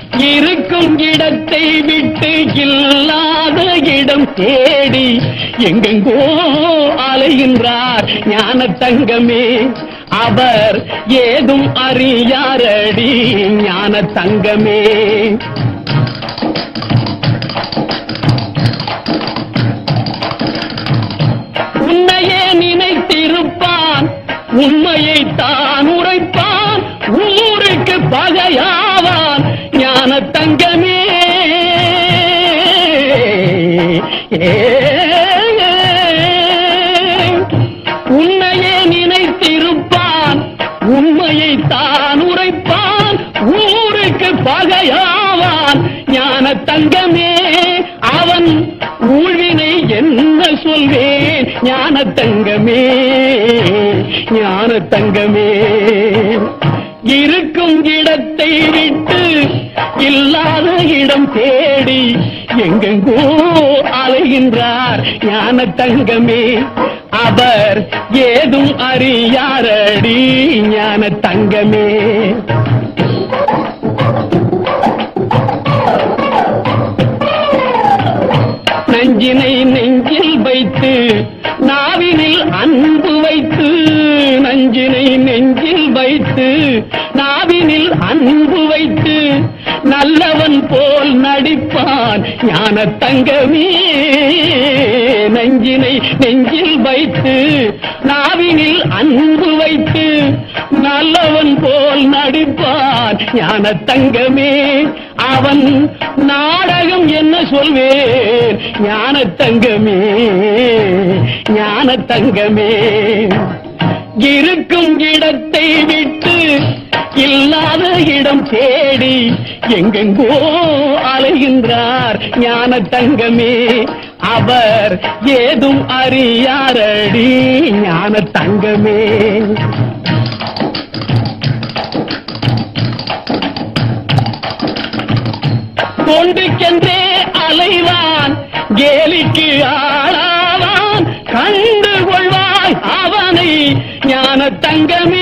இருக்கும் இடத்தை விட்டு இல்லாத இடம் தேடி எங்கெங்கோ அலைகின்றார் ஞான தங்கமே அவர் ஏதும் அறியாரடி ஞான தங்கமே உன்னையே நினைத்திருப்பான் உண்மையை தான் உரைப்பான் ஊருக்கு பகையாவான் ஞான தங்கமே உன்னையே நினைத்திருப்பான் உண்மையை தான் உரைப்பான் ஊருக்கு பகையாவான் ஞான தங்கமே அவன் ஊழ்வினை என்ன சொல்வேன் ஞான தங்கமே ஞான தங்கமே இருக்கும் இடத்தை விட்டு இல்லாத இடம் தேடி எங்கெங்கோ அலைகின்றார் ஞான தங்கமே அவர் ஏதும் அறியாரடி ஞான தங்கமே நஞ்சினை நெஞ்சில் வைத்து நாவினில் அன்பு வைத்து நஞ்சினை நெஞ்சில் வைத்து நாவினில் அன்பு வைத்து நல்லவன் போல் நடிப்பான் ஞான தங்கமே நஞ்சினை நெஞ்சில் வைத்து நாவினில் அன்பு வைத்து நல்லவன் போல் நடிப்பான் ஞான தங்கமே அவன் நாடகம் என்ன சொல்வேன் ஞான தங்கமே ஞான தங்கமே இருக்கும் இடத்தை விட்டு இல்லாத இடம் தேடி எங்கெங்கோ அலைகின்றார் ஞான தங்கமே அவர் ஏதும் அறியாரடி ஞான தங்கமே கொண்டுக்கென்றே அலைவான் கேலிக்கு ஆளாவான் கண்டு கொள்வாய் அவனை ஞான தங்கமே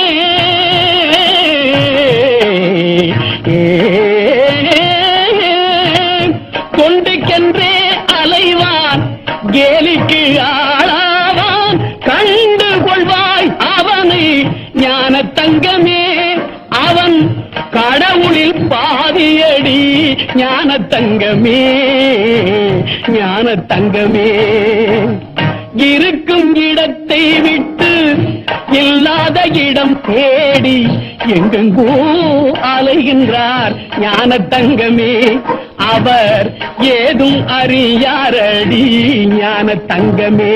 கொண்டுக்கென்றே அலைவான் கேலிக்கு ஆளாவான் கண்டு கொள்வாய் அவனை ஞான தங்கமே அவன் கடவுளில் பாதியடி ஞான தங்கமே ஞான தங்கமே இருக்கும் இடத்தை விட்டு இல்லாத இடம் தேடி எங்கெங்கோ அலைகின்றார் ஞான தங்கமே அவர் ஏதும் அறியாரடி ஞான தங்கமே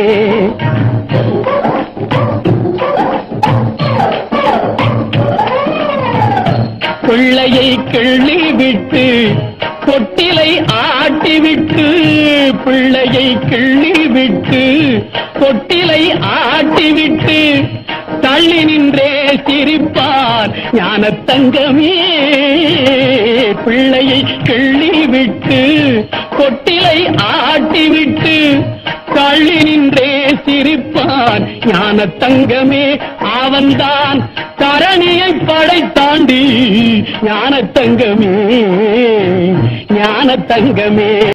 பிள்ளையை கிள்ளி விட்டு தொட்டிலை ஆட்டி விட்டு பிள்ளையை கிள்ளி விட்டு தொட்டிலை ஆட்டி விட்டு தள்ளி நின்றே சிரிப்பார் ஞான தங்கமே பிள்ளையை கிள்ளி விட்டு தொட்டிலை ஆட்டி விட்டு தள்ளி நின்றே சிரிப்பான் ஞான தங்கமே அவன்தான் தரணியை படைத்தாண்டி ஞான தங்கமே ஞான தங்கமே